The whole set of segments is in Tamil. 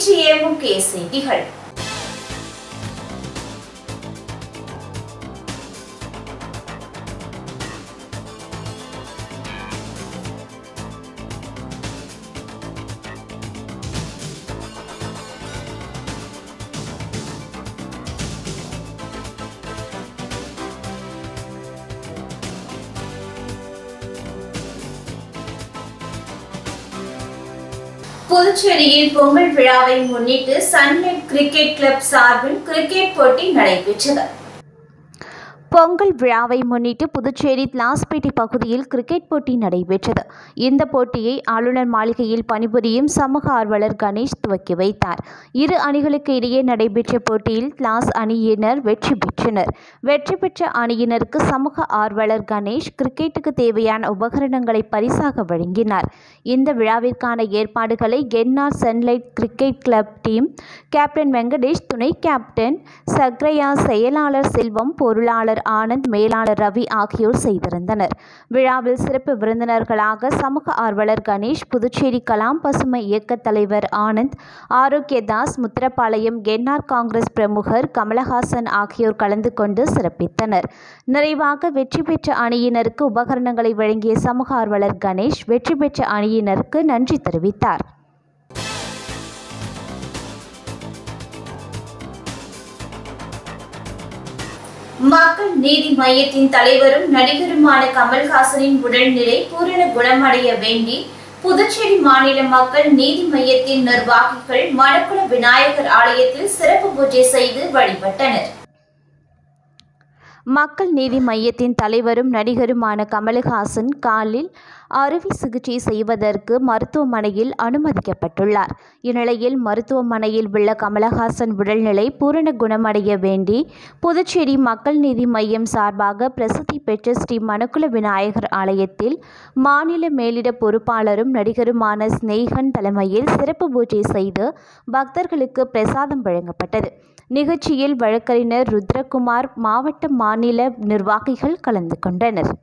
இன்றைய முக்கிய செய்திகள் புதுச்சேரியில் பொங்கல் விழாவை முன்னிட்டு சன்லைட் கிரிக்கெட் கிளப் சார்பில் கிரிக்கெட் போட்டி நடைபெற்றது பொங்கல் விழாவை முன்னிட்டு புதுச்சேரி லாஸ்பேட்டை பகுதியில் கிரிக்கெட் போட்டி நடைபெற்றது இந்த போட்டியை ஆளுநர் மாளிகையில் பணிபுரியும் சமூக ஆர்வலர் கணேஷ் துவக்கி வைத்தார் இரு அணிகளுக்கு இடையே நடைபெற்ற போட்டியில் கிளாஸ் அணியினர் வெற்றி பெற்றனர் வெற்றி பெற்ற அணியினருக்கு சமூக ஆர்வலர் கணேஷ் கிரிக்கெட்டுக்கு தேவையான உபகரணங்களை பரிசாக வழங்கினார் இந்த விழாவிற்கான ஏற்பாடுகளை கென்னார் Sunlight cricket club team captain Venkatesh துணை கேப்டன் சக்ரையா செயலாளர் செல்வம் பொருளாளர் ஆனந்த் மேலாளர் ரவி ஆகியோர் செய்திருந்தனர் விழாவில் சிறப்பு விருந்தினர்களாக சமூக ஆர்வலர் கணேஷ் புதுச்சேரி கலாம் பசுமை இயக்க தலைவர் ஆனந்த் ஆரோக்கியதாஸ் முத்திரப்பாளையம் கென்னார் காங்கிரஸ் பிரமுகர் கமலஹாசன் ஆகியோர் கலந்து கொண்டு சிறப்பித்தனர் நிறைவாக வெற்றி பெற்ற அணியினருக்கு உபகரணங்களை வழங்கிய சமூக ஆர்வலர் கணேஷ் வெற்றி பெற்ற அணியினருக்கு நன்றி தெரிவித்தார் மக்கள் நீதி மையத்தின் தலைவரும் நடிகருமான கமல்ஹாசனின் உடல்நிலை பூரண குணமடைய வேண்டி புதுச்சேரி மாநில மக்கள் நீதி மையத்தின் நிர்வாகிகள் மணக்குள விநாயகர் ஆலயத்தில் சிறப்பு பூஜை செய்து வழிபட்டனர் மக்கள் நீதி மையத்தின் தலைவரும் நடிகருமான கமலஹாசன் காலில் அறுவை சிகிச்சை செய்வதற்கு மருத்துவமனையில் அனுமதிக்கப்பட்டுள்ளார் இந்நிலையில் மருத்துவமனையில் உள்ள கமலஹாசன் உடல்நிலை பூரண குணமடைய வேண்டி புதுச்சேரி மக்கள் நீதி மையம் சார்பாக பிரசித்தி பெற்ற ஸ்ரீ மணக்குள விநாயகர் ஆலயத்தில் மாநில மேலிட பொறுப்பாளரும் நடிகருமான ஸ்னேகன் தலைமையில் சிறப்பு பூஜை செய்து பக்தர்களுக்கு பிரசாதம் வழங்கப்பட்டது நிகழ்ச்சியில் வழக்கறிஞர் ருத்ரகுமார் மாவட்ட மாநில நிர்வாகிகள் கலந்து கொண்டனர்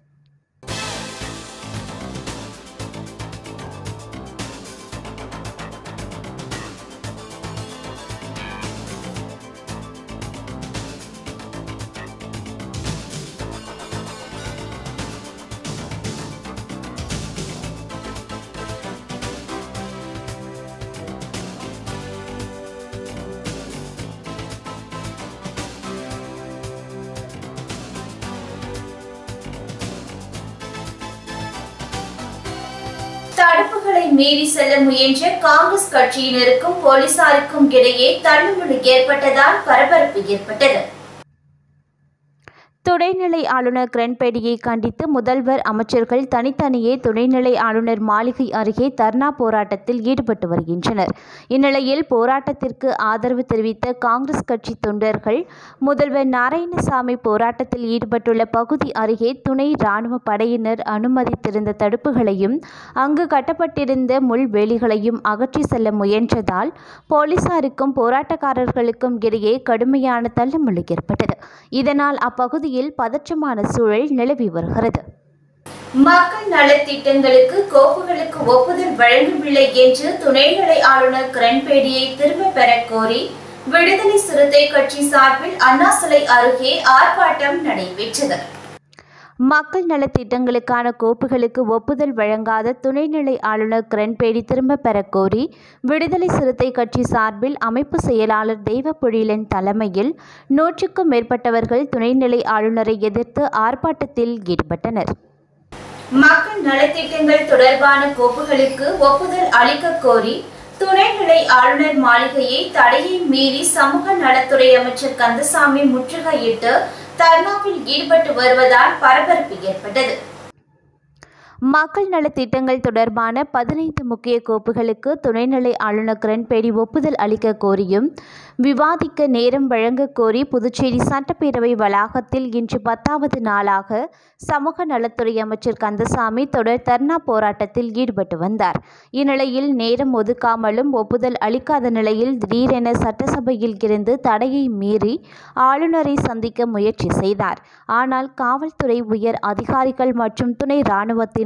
தடுப்புகளை மீறி செல்ல முயன்ற காங்கிரஸ் கட்சியினருக்கும் போலீசாருக்கும் இடையே தள்ளுமுள்ளு ஏற்பட்டதால் பரபரப்பு ஏற்பட்டது துணைநிலை ஆளுநர் கிரண்பேடியை கண்டித்து முதல்வர் அமைச்சர்கள் தனித்தனியே துணைநிலை ஆளுநர் மாளிகை அருகே தர்ணா போராட்டத்தில் ஈடுபட்டு வருகின்றனர் இந்நிலையில் போராட்டத்திற்கு ஆதரவு தெரிவித்த காங்கிரஸ் கட்சி தொண்டர்கள் முதல்வர் நாராயணசாமி போராட்டத்தில் ஈடுபட்டுள்ள பகுதி அருகே துணை ராணுவ படையினர் அனுமதித்திருந்த தடுப்புகளையும் அங்கு கட்டப்பட்டிருந்த முள்வேலிகளையும் அகற்றி செல்ல முயன்றதால் போலீசாருக்கும் போராட்டக்காரர்களுக்கும் இடையே கடுமையான தள்ளுமுள்ளு ஏற்பட்டது இதனால் அப்பகுதியில் பதற்றமான சூழல் நிலவி வருகிறது மக்கள் நலத்திட்டங்களுக்கு கோப்புகளுக்கு ஒப்புதல் வழங்கவில்லை என்று துணைநிலை ஆளுநர் கிரண்பேடியை திரும்ப பெறக் கோரி விடுதலை சிறுத்தை கட்சி சார்பில் அண்ணா சிலை அருகே ஆர்ப்பாட்டம் நடைபெற்றது மக்கள் நலத்திட்டங்களுக்கான கோப்புகளுக்கு ஒப்புதல் வழங்காத துணைநிலை ஆளுநர் கிரண்பேடி திரும்ப பெறக் கோரி விடுதலை சிறுத்தை கட்சி சார்பில் அமைப்பு செயலாளர் தெய்வப்பொழிலன் தலைமையில் நூற்றுக்கும் மேற்பட்டவர்கள் துணைநிலை ஆளுநரை எதிர்த்து ஆர்ப்பாட்டத்தில் ஈடுபட்டனர் மக்கள் நலத்திட்டங்கள் தொடர்பான கோப்புகளுக்கு ஒப்புதல் அளிக்க கோரி துணைநிலை ஆளுநர் மாளிகையை தடையை மீறி சமூக நலத்துறை அமைச்சர் கந்தசாமி முற்றுகையிட்டு தர்ணாவில் ஈடுபட்டு வருவதால் பரபரப்பு ஏற்பட்டது மக்கள் நலத்திட்டங்கள் தொடர்பான பதினைந்து முக்கிய கோப்புகளுக்கு துணைநிலை ஆளுநர் கிரண்பேடி ஒப்புதல் அளிக்க கோரியும் விவாதிக்க நேரம் வழங்க கோரி புதுச்சேரி சட்டப்பேரவை வளாகத்தில் இன்று பத்தாவது நாளாக சமூக நலத்துறை அமைச்சர் கந்தசாமி தொடர் தர்ணா போராட்டத்தில் ஈடுபட்டு வந்தார் இந்நிலையில் நேரம் ஒதுக்காமலும் ஒப்புதல் அளிக்காத நிலையில் திடீரென சட்டசபையில் இருந்து தடையை மீறி ஆளுநரை சந்திக்க முயற்சி செய்தார் ஆனால் காவல்துறை உயர் அதிகாரிகள் மற்றும் துணை இராணுவத்தினர்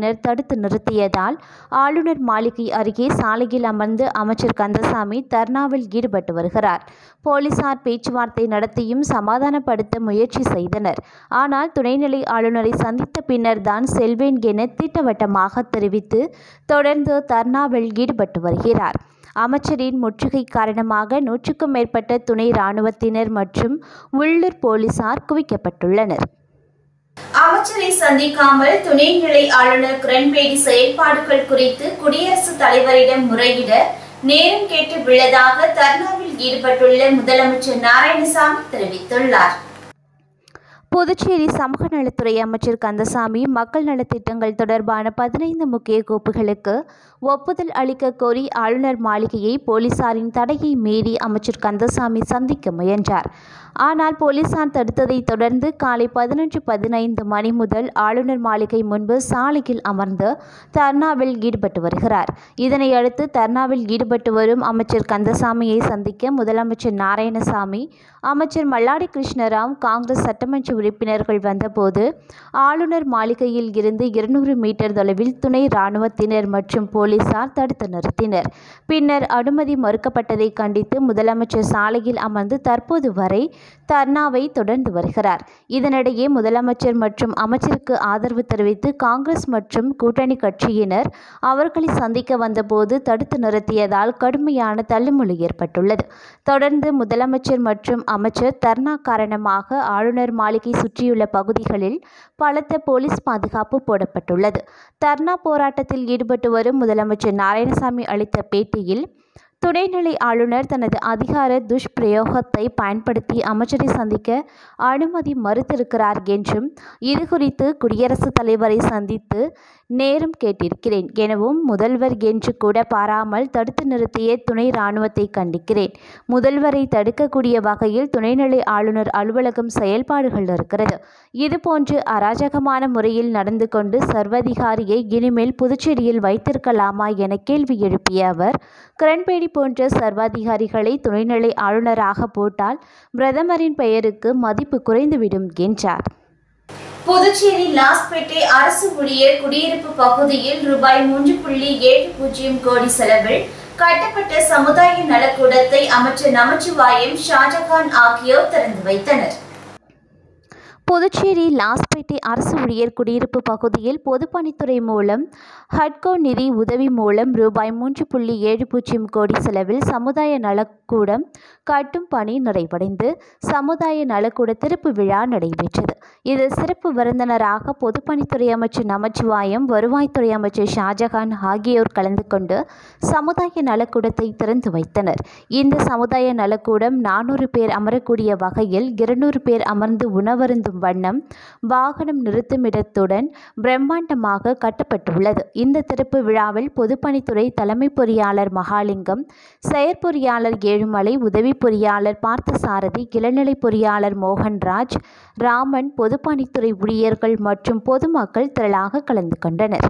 இராணுவத்தினர் தடுத்து நிறுத்தியதால் ஆளுநர் மாளிகை அருகே சாலையில் அமர்ந்து அமைச்சர் கந்தசாமி தர்ணாவில் ஈடுபட்டு வருகிறார் போலீசார் பேச்சுவார்த்தை நடத்தியும் சமாதானப்படுத்த முயற்சி செய்தனர் ஆனால் துணைநிலை ஆளுநரை சந்தித்த பின்னர் தான் செல்வேன் என திட்டவட்டமாக தெரிவித்து தொடர்ந்து தர்ணாவில் ஈடுபட்டு வருகிறார் அமைச்சரின் முற்றுகை காரணமாக நூற்றுக்கும் மேற்பட்ட துணை இராணுவத்தினர் மற்றும் உள்ளூர் போலீசார் குவிக்கப்பட்டுள்ளனர் அமைச்சரை சந்திக்காமல் துணைநிலை ஆளுநர் கிரண்பேடி செயல்பாடுகள் குறித்து குடியரசுத் தலைவரிடம் முறையிட நேரம் கேட்டு உள்ளதாக தர்ணாவில் ஈடுபட்டுள்ள முதலமைச்சர் நாராயணசாமி தெரிவித்துள்ளார் புதுச்சேரி சமூக நலத்துறை அமைச்சர் கந்தசாமி மக்கள் நலத்திட்டங்கள் தொடர்பான பதினைந்து முக்கிய கோப்புகளுக்கு ஒப்புதல் அளிக்க கோரி ஆளுநர் மாளிகையை போலீசாரின் தடையை மீறி அமைச்சர் கந்தசாமி சந்திக்க முயன்றார் ஆனால் போலீசார் தடுத்ததை தொடர்ந்து காலை பதினொன்று பதினைந்து மணி முதல் ஆளுநர் மாளிகை முன்பு சாலையில் அமர்ந்து தர்ணாவில் ஈடுபட்டு வருகிறார் இதனை அடுத்து தர்ணாவில் ஈடுபட்டு வரும் அமைச்சர் கந்தசாமியை சந்திக்க முதலமைச்சர் நாராயணசாமி அமைச்சர் மல்லாடி கிருஷ்ணராவ் காங்கிரஸ் சட்டமன்ற உறுப்பினர்கள் வந்தபோது ஆளுநர் மாளிகையில் இருந்து இருநூறு மீட்டர் தொலைவில் துணை இராணுவத்தினர் மற்றும் போலீசார் தடுத்து நிறுத்தினர் பின்னர் அனுமதி மறுக்கப்பட்டதை கண்டித்து முதலமைச்சர் சாலையில் அமர்ந்து தற்போது வரை தர்ணாவை தொடர்ந்து வருகிறார் இதனிடையே முதலமைச்சர் மற்றும் அமைச்சருக்கு ஆதரவு தெரிவித்து காங்கிரஸ் மற்றும் கூட்டணி கட்சியினர் அவர்களை சந்திக்க வந்தபோது தடுத்து நிறுத்தியதால் கடுமையான தள்ளுமுள்ளு ஏற்பட்டுள்ளது தொடர்ந்து முதலமைச்சர் மற்றும் அமைச்சர் தர்ணா காரணமாக ஆளுநர் மாளிகை சுற்றியுள்ள பகுதிகளில் பலத்த போலீஸ் பாதுகாப்பு போடப்பட்டுள்ளது தர்ணா போராட்டத்தில் ஈடுபட்டு வரும் முதலமைச்சர் நாராயணசாமி அளித்த பேட்டியில் துணைநிலை ஆளுநர் தனது அதிகார துஷ்பிரயோகத்தை பயன்படுத்தி அமைச்சரை சந்திக்க அனுமதி மறுத்திருக்கிறார் என்றும் இது குறித்து குடியரசுத் தலைவரை சந்தித்து நேரம் கேட்டிருக்கிறேன் எனவும் முதல்வர் என்று கூட பாராமல் தடுத்து நிறுத்திய துணை இராணுவத்தை கண்டிக்கிறேன் முதல்வரை தடுக்கக்கூடிய வகையில் துணைநிலை ஆளுநர் அலுவலகம் செயல்பாடுகள் இருக்கிறது இதுபோன்று அராஜகமான முறையில் நடந்து கொண்டு சர்வதிகாரியை இனிமேல் புதுச்சேரியில் வைத்திருக்கலாமா என கேள்வி எழுப்பிய அவர் கிரண்பேடி போன்ற சர்வாதிகாரிகளை துணைநிலை ஆளுநராக போட்டால் பிரதமரின் பெயருக்கு மதிப்பு குறைந்துவிடும் என்றார் புதுச்சேரி லாஸ்பேட்டை அரசு ஊழியர் குடியிருப்பு பகுதியில் ரூபாய் மூன்று புள்ளி ஏழு பூஜ்ஜியம் கோடி செலவில் கட்டப்பட்ட சமுதாய நலக்கூடத்தை அமைச்சர் நமச்சிவாயம் ஷாஜகான் ஆகியோர் திறந்து வைத்தனர் புதுச்சேரி லாஸ்பேட்டை அரசு ஊழியர் குடியிருப்பு பகுதியில் பொதுப்பணித்துறை மூலம் ஹட்கோ நிதி உதவி மூலம் ரூபாய் மூன்று புள்ளி ஏழு பூஜ்ஜியம் கோடி செலவில் சமுதாய நலக்கூடம் கட்டும் பணி நிறைவடைந்து சமுதாய நலக்கூட திறப்பு விழா நடைபெற்றது இதில் சிறப்பு விருந்தினராக பொதுப்பணித்துறை அமைச்சர் நமச்சிவாயம் வருவாய்த்துறை அமைச்சர் ஷாஜகான் ஆகியோர் கலந்து கொண்டு சமுதாய நலக்கூடத்தை திறந்து வைத்தனர் இந்த சமுதாய நலக்கூடம் நானூறு பேர் அமரக்கூடிய வகையில் இருநூறு பேர் அமர்ந்து உணவருந்தும் வண்ணம் வாகனம் நிறுத்துமிடத்துடன் பிரம்மாண்டமாக கட்டப்பட்டுள்ளது இந்த திறப்பு விழாவில் பொதுப்பணித்துறை தலைமை பொறியாளர் மகாலிங்கம் செயற்பொறியாளர் ஏழுமலை உதவி பொறியாளர் பார்த்தசாரதி இளநிலை பொறியாளர் மோகன்ராஜ் ராமன் பொதுப்பணித்துறை ஊழியர்கள் மற்றும் பொதுமக்கள் திரளாக கலந்து கொண்டனர்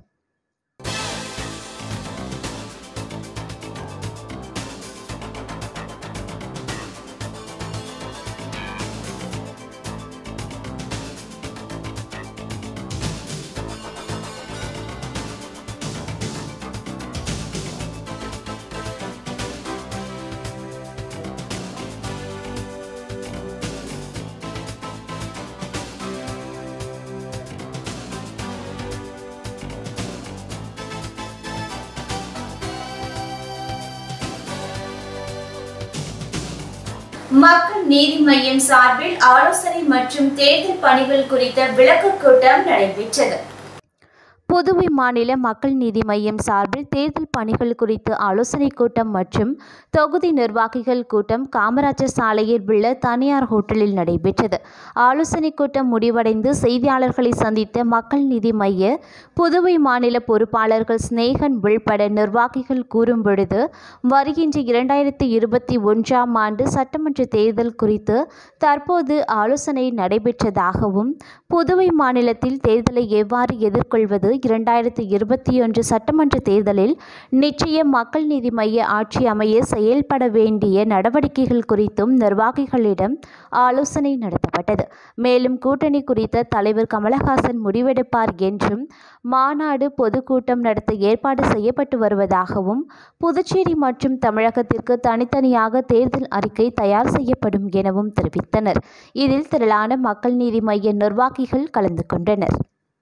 மக்கள் நீதி மய்யம் சார்பில் ஆலோசனை மற்றும் தேர்தல் பணிகள் குறித்த விளக்கக் கூட்டம் நடைபெற்றது புதுவை மாநில மக்கள் நீதி மய்யம் சார்பில் தேர்தல் பணிகள் குறித்து ஆலோசனைக் கூட்டம் மற்றும் தொகுதி நிர்வாகிகள் கூட்டம் காமராஜர் சாலையில் உள்ள தனியார் ஹோட்டலில் நடைபெற்றது ஆலோசனைக் கூட்டம் முடிவடைந்து செய்தியாளர்களை சந்தித்த மக்கள் நீதி மைய புதுவை மாநில பொறுப்பாளர்கள் சிநேகன் உள்பட நிர்வாகிகள் கூறும் பொழுது வருகின்ற இரண்டாயிரத்தி இருபத்தி ஒன்றாம் ஆண்டு சட்டமன்ற தேர்தல் குறித்து தற்போது ஆலோசனை நடைபெற்றதாகவும் புதுவை மாநிலத்தில் தேர்தலை எவ்வாறு எதிர்கொள்வது இரண்டாயிரத்தி இருபத்தி ஒன்று சட்டமன்ற தேர்தலில் நிச்சயம் மக்கள் நீதி மைய ஆட்சி அமைய செயல்பட வேண்டிய நடவடிக்கைகள் குறித்தும் நிர்வாகிகளிடம் ஆலோசனை நடத்தப்பட்டது மேலும் கூட்டணி குறித்த தலைவர் கமலஹாசன் முடிவெடுப்பார் என்றும் மாநாடு பொதுக்கூட்டம் நடத்த ஏற்பாடு செய்யப்பட்டு வருவதாகவும் புதுச்சேரி மற்றும் தமிழகத்திற்கு தனித்தனியாக தேர்தல் அறிக்கை தயார் செய்யப்படும் எனவும் தெரிவித்தனர் இதில் திரளான மக்கள் நீதி மைய நிர்வாகிகள் கலந்து கொண்டனர்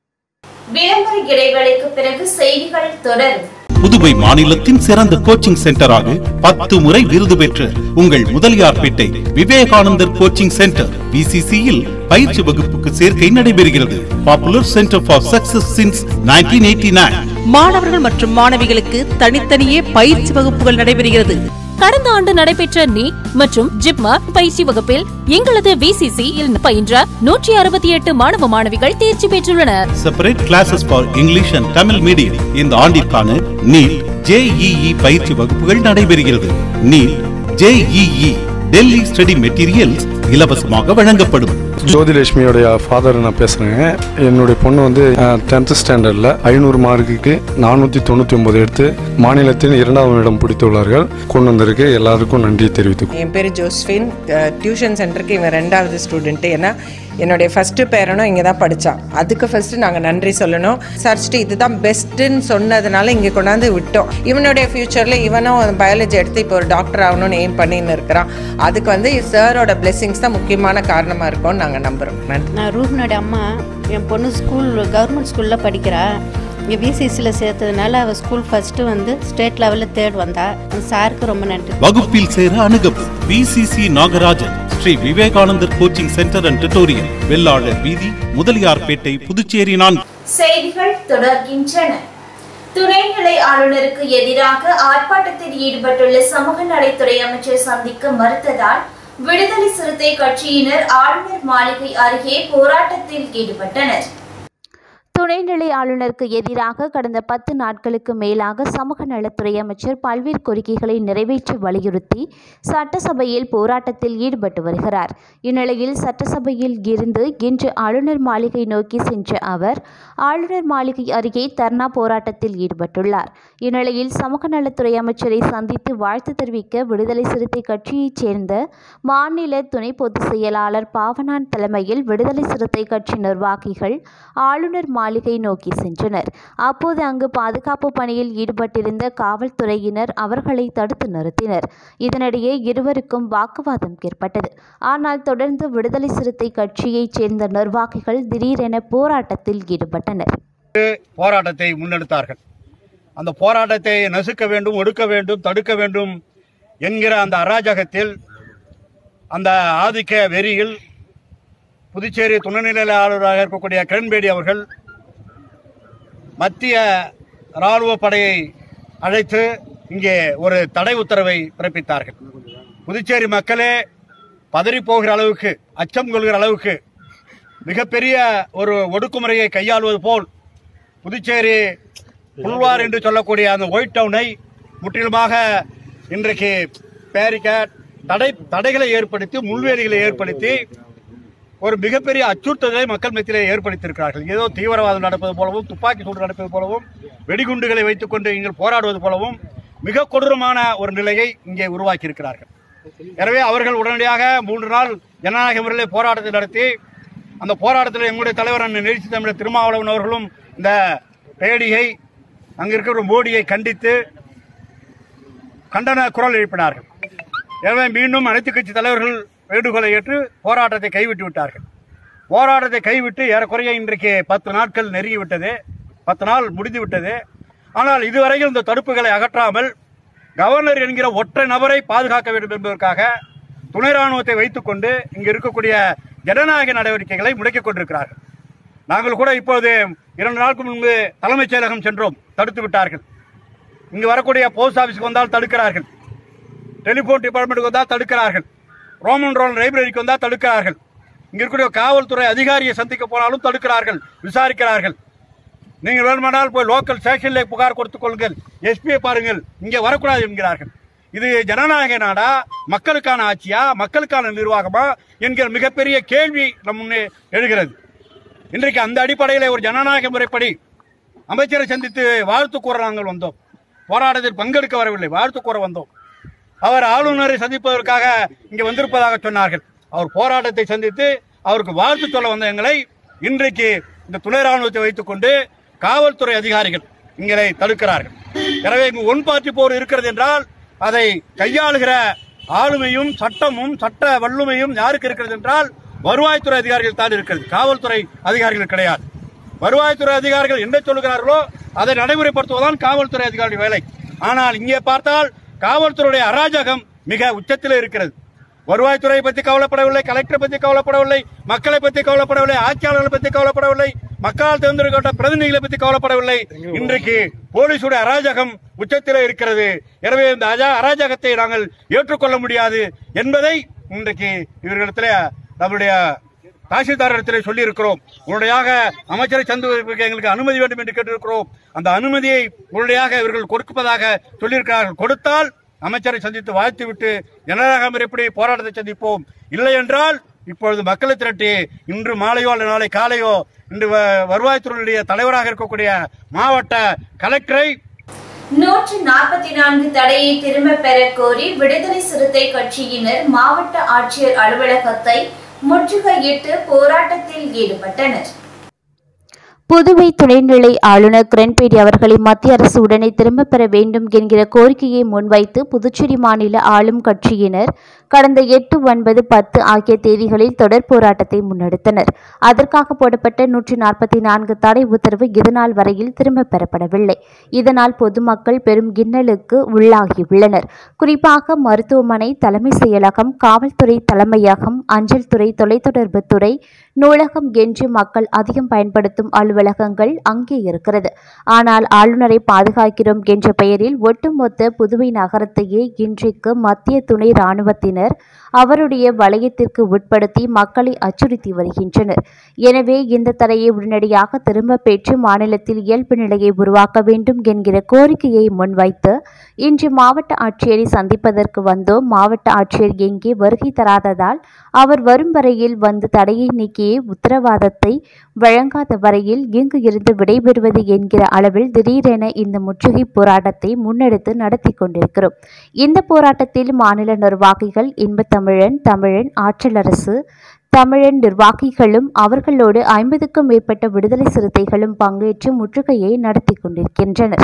விளம்பர இடைவேளைக்கு பிறகு செய்திகள் தொடரும் புதுவை மாநிலத்தின் சிறந்த கோச்சிங் சென்டராக பத்து முறை விருது பெற்ற உங்கள் முதலியார்பேட்டை விவேகானந்தர் கோச்சிங் சென்டர் பிசிசியில் பயிற்சி வகுப்புக்கு சேர்க்கை நடைபெறுகிறது popular centre for success since 1989 மாணவர்கள் மற்றும் மாணவிகளுக்கு தனித்தனியே பயிற்சி வகுப்புகள் நடைபெறுகிறது கடந்த ஆண்டு நடைபெற்ற நீட் மற்றும் ஜிப்மா பயிற்சி வகுப்பில் எங்களது விசிசி யில் பயின்ற நூற்றி அறுபத்தி எட்டு மாணவ மாணவிகள் தேர்ச்சி பெற்றுள்ளனர் separate classes for English and Tamil medium இந்த ஆண்டிற்கான நீட் ஜேஇஇ பயிற்சி வகுப்புகள் நடைபெறுகிறது NEET JEE Delhi study materials இலவசமாக வழங்கப்படும் ஜோதிலட்சுமியோடைய ஃபாதர் நான் பேசுகிறேங்க என்னுடைய பொண்ணு வந்து டென்த்து ஸ்டாண்டர்டில் ஐநூறு மார்க்குக்கு நானூற்றி தொண்ணூற்றி ஒன்பது எடுத்து மாநிலத்தின் இரண்டாவது இடம் பிடித்துள்ளார்கள் கொண்டு வந்திருக்கு எல்லாருக்கும் நன்றி தெரிவித்துக் என் பேர் ஜோஸ்ஃபின் டியூஷன் சென்டருக்கு இவன் ரெண்டாவது ஸ்டூடெண்ட்டு ஏன்னா என்னுடைய ஃபஸ்ட்டு பேரனும் இங்கே தான் படித்தான் அதுக்கு ஃபஸ்ட்டு நாங்கள் நன்றி சொல்லணும் சர்ச்சிட்டு இதுதான் பெஸ்ட்டுன்னு சொன்னதுனால இங்கே கொண்டாந்து விட்டோம் இவனுடைய ஃப்யூச்சரில் இவனும் பயாலஜி எடுத்து இப்போ ஒரு டாக்டர் ஆகணும்னு எய்ம் பண்ணின்னு இருக்கிறான் அதுக்கு வந்து சாரோட பிளெஸிங்ஸ் தான் முக்கியமான காரணமாக இருக்கும்னு நாங்கள் நம்புகிறோம் நன்றி நான் ரூஹ்னோட அம்மா என் பொண்ணு ஸ்கூல் கவர்மெண்ட் ஸ்கூலில் படிக்கிறா இங்கே விசிசியில் சேர்த்ததுனால அவள் ஸ்கூல் ஃபஸ்ட்டு வந்து ஸ்டேட் லெவலில் தேர்ட் வந்தா அந்த சாருக்கு ரொம்ப நன்றி வகுப்பில் சேர அணுகவும் PCC Nagarajan Shri Vivekanandar coaching centre and tutorial Vellalar வீதி முதலியார்பேட்டை புதுச்சேரி நான்கு செய்திகள் தொடர்கின்றன துணைநிலை ஆளுநருக்கு எதிராக ஆர்ப்பாட்டத்தில் ஈடுபட்டுள்ள சமூக நலத்துறை அமைச்சர் சந்திக்க மறுத்ததால் விடுதலை சிறுத்தை கட்சியினர் ஆளுநர் மாளிகை அருகே போராட்டத்தில் ஈடுபட்டனர் துணைநிலை ஆளுநருக்கு எதிராக கடந்த பத்து நாட்களுக்கு மேலாக சமூக நலத்துறை அமைச்சர் பல்வேறு கோரிக்கைகளை நிறைவேற்ற வலியுறுத்தி சட்டசபையில் போராட்டத்தில் ஈடுபட்டு வருகிறார் இந்நிலையில் சட்டசபையில் இருந்து இன்று ஆளுநர் மாளிகை நோக்கி சென்ற அவர் ஆளுநர் மாளிகை அருகே தர்ணா போராட்டத்தில் ஈடுபட்டுள்ளார் இந்நிலையில் சமூக நலத்துறை அமைச்சரை சந்தித்து வாழ்த்து தெரிவிக்க விடுதலை சிறுத்தை கட்சியைச் சேர்ந்த மாநில துணை பொதுச் செயலாளர் பாவனான் தலைமையில் விடுதலை சிறுத்தை கட்சி நிர்வாகிகள் ஆளுநர் மாளிகை நோக்கி சென்றனர் அப்போது அங்கு பாதுகாப்பு பணியில் ஈடுபட்டிருந்த காவல்துறையினர் அவர்களை தடுத்து நிறுத்தினர் இதனிடையே இருவருக்கும் வாக்குவாதம் ஏற்பட்டது ஆனால் தொடர்ந்து விடுதலை சிறுத்தை கட்சியைச் சேர்ந்த நிர்வாகிகள் திடீரென போராட்டத்தில் ஈடுபட்டனர் போராட்டத்தை முன்னெடுத்தார்கள் அந்த போராட்டத்தை நசுக்க வேண்டும் ஒடுக்க வேண்டும் தடுக்க வேண்டும் என்கிற அந்த அராஜகத்தில் அந்த ஆதிக்க வெறியில் புதுச்சேரி துணைநிலை ஆளுநராக இருக்கக்கூடிய கிரண்பேடி அவர்கள் மத்திய ராணுவ படையை அழைத்து இங்கே ஒரு தடை உத்தரவை பிறப்பித்தார்கள் புதுச்சேரி மக்களே பதறி போகிற அளவுக்கு அச்சம் கொள்கிற அளவுக்கு மிகப்பெரிய ஒரு ஒடுக்குமுறையை கையாளுவது போல் புதுச்சேரி புல்வார் என்று சொல்லக்கூடிய அந்த ஒயிட் டவுனை முற்றிலுமாக இன்றைக்கு பேரிகேட் தடை தடைகளை ஏற்படுத்தி முள்வேலிகளை ஏற்படுத்தி ஒரு மிகப்பெரிய அச்சுறுத்தலை மக்கள் மத்தியிலே ஏற்படுத்தியிருக்கிறார்கள் ஏதோ தீவிரவாதம் நடப்பது போலவும் துப்பாக்கி சூடு நடப்பது போலவும் வெடிகுண்டுகளை வைத்துக்கொண்டு இங்கே போராடுவது போலவும் மிக கொடூரமான ஒரு நிலையை இங்கே உருவாக்கி இருக்கிறார்கள் எனவே அவர்கள் உடனடியாக மூன்று நாள் ஜனநாயக முறையில் போராட்டத்தை நடத்தி அந்த போராட்டத்தில் எங்களுடைய தலைவர் அண்ணன் நெரிசி தமிழர் திருமாவளவன் அவர்களும் இந்த பேடியை அங்க இருக்கிற மோடியை கண்டித்து கண்டன குரல் எழுப்பினார்கள் எனவே மீண்டும் அனைத்து கட்சி தலைவர்கள் வேண்டுகோளை ஏற்று போராட்டத்தை கைவிட்டு விட்டார்கள் போராட்டத்தை கைவிட்டு ஏறக்குறைய இன்றைக்கு பத்து நாட்கள் நெருங்கிவிட்டது பத்து நாள் முடிந்து விட்டது ஆனால் இதுவரையில் இந்த தடுப்புகளை அகற்றாமல் கவர்னர் என்கிற ஒற்றை நபரை பாதுகாக்க வேண்டும் என்பதற்காக துணை ராணுவத்தை வைத்துக்கொண்டு இங்கு இருக்கக்கூடிய ஜனநாயக நடவடிக்கைகளை முடக்கிக் கொண்டிருக்கிறார்கள் நாங்கள் கூட இப்போது இரண்டு நாளுக்கு முன்பு தலைமைச் செயலகம் சென்றோம் தடுத்து விட்டார்கள் இங்கு வரக்கூடிய போஸ்ட் ஆபீஸ்க்கு வந்தால் தடுக்கிறார்கள் டெலிபோன் டிபார்ட்மெண்ட்டுக்கு வந்தால் தடுக்கிறார்கள் ரோமன் ரோல் லைப்ரரிக்கு வந்தால் தடுக்கிறார்கள் இங்க இருக்கக்கூடிய காவல்துறை அதிகாரியை சந்திக்க போனாலும் தடுக்கிறார்கள் விசாரிக்கிறார்கள் நீங்கள் வேணுமானால் போய் லோக்கல் ஸ்டேஷன்ல புகார் கொடுத்துக் கொள்ளுங்கள் எஸ்பியை பாருங்கள் இங்கே வரக்கூடாது என்கிறார்கள் இது ஜனநாயக நாடா மக்களுக்கான ஆட்சியா மக்களுக்கான நிர்வாகமா என்கிற மிகப்பெரிய கேள்வி நம் முன்னே எழுகிறது இன்றைக்கு அந்த அடிப்படையில் ஒரு ஜனநாயக முறைப்படி அமைச்சரை சந்தித்து வாழ்த்து கூற நாங்கள் வந்தோம் போராட்டத்தில் பங்கெடுக்க வரவில்லை வாழ்த்து கூற வந்தோம் அவர் ஆளுநரை சந்திப்பதற்காக இங்கே வந்திருப்பதாக சொன்னார்கள் அவர் போராட்டத்தை சந்தித்து அவருக்கு வாழ்த்து சொல்ல வந்த எங்களை இன்றைக்கு இந்த துணை ராணுவத்தை வைத்துக்கொண்டு காவல்துறை அதிகாரிகள் எங்களை தடுக்கிறார்கள் எனவே இங்கு ஒன் பார்ட்டி போர் இருக்கிறது என்றால் அதை கையாளுகிற ஆளுமையும் சட்டமும் சட்ட வல்லுமையும் யாருக்கு இருக்கிறது என்றால் வருவாய்த்துறை அதிகாரிகள் தான் இருக்கிறது காவல்துறை அதிகாரிகள் கிடையாது வருவாய்த்துறை அதிகாரிகள் என்ன சொல்லுகிறார்களோ அதை நடைமுறைப்படுத்துவதுதான் காவல்துறை அதிகாரி வேலை ஆனால் இங்கே பார்த்தால் காவல்துறையுடைய அராஜகம் மிக உச்சத்தில் இருக்கிறது வருவாய்த்துறையை பற்றி கவலைப்படவில்லை கலெக்டரை பற்றி கவலைப்படவில்லை மக்களை பற்றி கவலைப்படவில்லை ஆட்சியாளர்களை பற்றி கவலைப்படவில்லை மக்களால் தேர்ந்தெடுக்கப்பட்ட பிரதிநிதிகளை பற்றி கவலைப்படவில்லை இன்றைக்கு போலீசுடைய அராஜகம் உச்சத்தில் இருக்கிறது எனவே இந்த அஜா- அராஜகத்தை நாங்கள் ஏற்றுக்கொள்ள முடியாது என்பதை இன்றைக்கு இவர்களிடத்தில் நம்முடைய தாசில்தாரிடத்தில் சொல்லி இருக்கிறோம் உடனடியாக அமைச்சரை சந்திப்பதற்கு எங்களுக்கு அனுமதி வேண்டும் என்று கேட்டிருக்கிறோம் அந்த அனுமதியை உடனடியாக இவர்கள் கொடுப்பதாக சொல்லியிருக்கிறார்கள் கொடுத்தால் அமைச்சரை சந்தித்து வாழ்த்து விட்டு ஜனநாயக முறைப்படி போராட்டத்தை சந்திப்போம் இல்லை என்றால் இப்பொழுது மக்களை திரட்டி இன்று மாலையோ அல்லது நாளை காலையோ இன்று வ- வருவாய்த்துறையுடைய தலைவராக இருக்கக்கூடிய மாவட்ட கலெக்டரை நூற்று நாற்பத்தி நான்கு தடையை திரும்பப் பெறக் கோரி விடுதலை சிறுத்தை கட்சியினர் மாவட்ட ஆட்சியர் அலுவலகத்தை முற்றுகையிட்டு போராட்டத்தில் ஈடுபட்டனர் புதுவை துணைநிலை ஆளுநர் கிரண்பேடி அவர்களை மத்திய அரசு உடனே திரும்பப் பெற வேண்டும் என்கிற கோரிக்கையை முன்வைத்து புதுச்சேரி மாநில ஆளும் கட்சியினர் கடந்த எட்டு ஒன்பது பத்து ஆகிய தேதிகளில் தொடர் போராட்டத்தை முன்னெடுத்தனர் அதற்காக போடப்பட்ட நூற்றி நாற்பத்தி நான்கு தடை உத்தரவு இதுநாள் வரையில் திரும்பப் பெறப்படவில்லை இதனால் பொதுமக்கள் பெரும் இன்னலுக்கு உள்ளாகியுள்ளனர் குறிப்பாக மருத்துவமனை தலைமை செயலகம் காவல்துறை தலைமையகம் அஞ்சல் துறை தொலைத்தொடர்பு துறை நூலகம் என்று மக்கள் அதிகம் பயன்படுத்தும் அலுவலகங்கள் அங்கே இருக்கிறது ஆனால் ஆளுநரை பாதுகாக்கிறோம் என்ற பெயரில் ஒட்டுமொத்த புதுவை நகரத்தையே இன்றைக்கு மத்திய துணை இராணுவத்தினர் அவருடைய வளையத்திற்கு உட்படுத்தி மக்களை அச்சுறுத்தி வருகின்றனர் எனவே இந்த தடையை உடனடியாக திரும்ப பெற்று மாநிலத்தில் இயல்பு நிலையை உருவாக்க வேண்டும் என்கிற கோரிக்கையை முன்வைத்து இன்று மாவட்ட ஆட்சியரை சந்திப்பதற்கு வந்தோம் மாவட்ட ஆட்சியர் எங்கே வருகை தராததால் அவர் வரும் வரையில் வந்து தடையை நீக்கிய உத்தரவாதத்தை வழங்காத வரையில் இங்கு இருந்து விடைபெறுவது என்கிற அளவில் திடீரென இந்த முற்றுகை போராட்டத்தை முன்னெடுத்து நடத்தி கொண்டிருக்கிறோம் இந்த போராட்டத்தில் மாநில நிர்வாகிகள் இன்பத்தமிழன் தமிழன் ஆற்றலரசு தமிழன் நிர்வாகிகளும் அவர்களோடு ஐம்பதுக்கும் மேற்பட்ட விடுதலை சிறுத்தைகளும் பங்கேற்று முற்றுகையை நடத்தி கொண்டிருக்கின்றனர்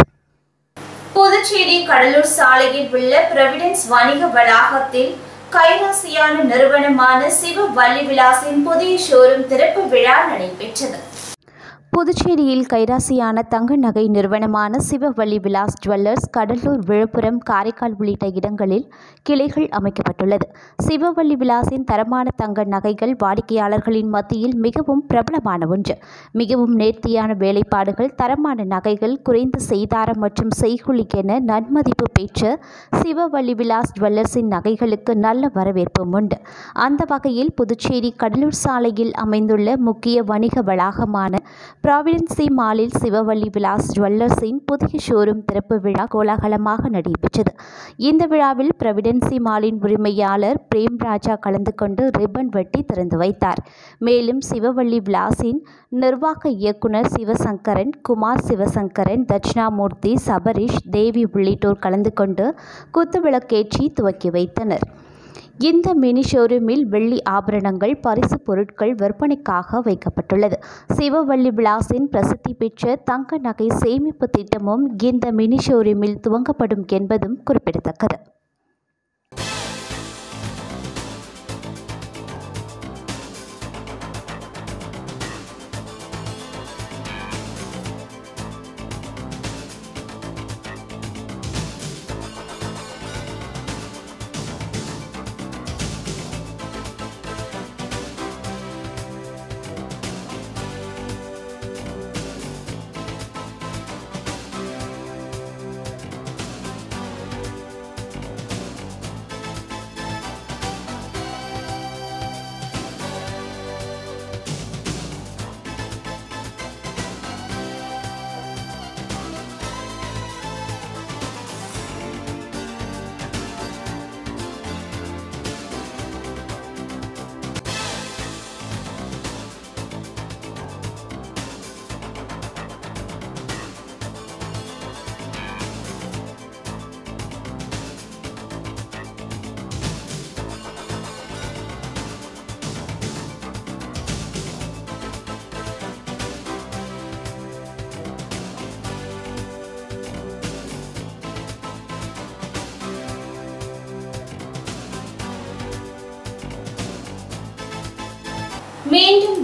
புதுச்சேரி கடலூர் சாலையில் உள்ள பிரவிடன்ஸ் வணிக வளாகத்தில் கைராசியான நிறுவனமான சிவ வள்ளி விலாசின் புதிய ஷோரூம் திறப்பு விழா நடைபெற்றது புதுச்சேரியில் கைராசியான தங்க நகை நிறுவனமான சிவவள்ளி விலாஸ் ஜுவல்லர்ஸ் கடலூர் விழுப்புரம் காரைக்கால் உள்ளிட்ட இடங்களில் கிளைகள் அமைக்கப்பட்டுள்ளது சிவவள்ளி விலாசின் தரமான தங்க நகைகள் வாடிக்கையாளர்களின் மத்தியில் மிகவும் பிரபலமான ஒன்று மிகவும் நேர்த்தியான வேலைப்பாடுகள் தரமான நகைகள் குறைந்த செய்தாரம் மற்றும் செய்குலிக்கென நன்மதிப்பு பெற்ற சிவவள்ளி விலாஸ் ஜுவல்லர்ஸின் நகைகளுக்கு நல்ல வரவேற்பும் உண்டு அந்த வகையில் புதுச்சேரி கடலூர் சாலையில் அமைந்துள்ள முக்கிய வணிக வளாகமான ப்ராவிடன்சி மாலில் சிவவள்ளி விலாஸ் ஜுவல்லர்ஸின் புதிய ஷோரூம் திறப்பு விழா கோலாகலமாக நடைபெற்றது இந்த விழாவில் பிரவிடன்சி மாலின் உரிமையாளர் பிரேம் ராஜா கலந்து கொண்டு ரிப்பன் வெட்டி திறந்து வைத்தார் மேலும் சிவவள்ளி விலாஸின் நிர்வாக இயக்குனர் சிவசங்கரன் குமார் சிவசங்கரன் தட்சிணாமூர்த்தி சபரிஷ் தேவி உள்ளிட்டோர் கலந்து கொண்டு குத்துவிளக்கேற்றி துவக்கி வைத்தனர் இந்த மினி ஷோரூமில் வெள்ளி ஆபரணங்கள் பரிசு பொருட்கள் விற்பனைக்காக வைக்கப்பட்டுள்ளது சிவவள்ளி விலாஸின் பிரசித்தி பெற்ற தங்க நகை சேமிப்பு திட்டமும் இந்த மினி ஷோரூமில் துவங்கப்படும் என்பதும் குறிப்பிடத்தக்கது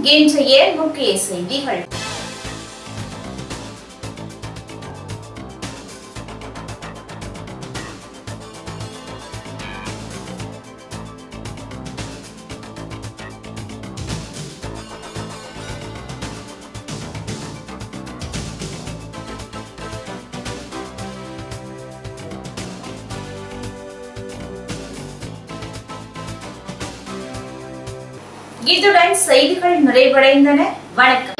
இன்றைய முக்கிய செய்திகள் இத்துடன் செய்திகள் நிறைவடைந்தன வணக்கம்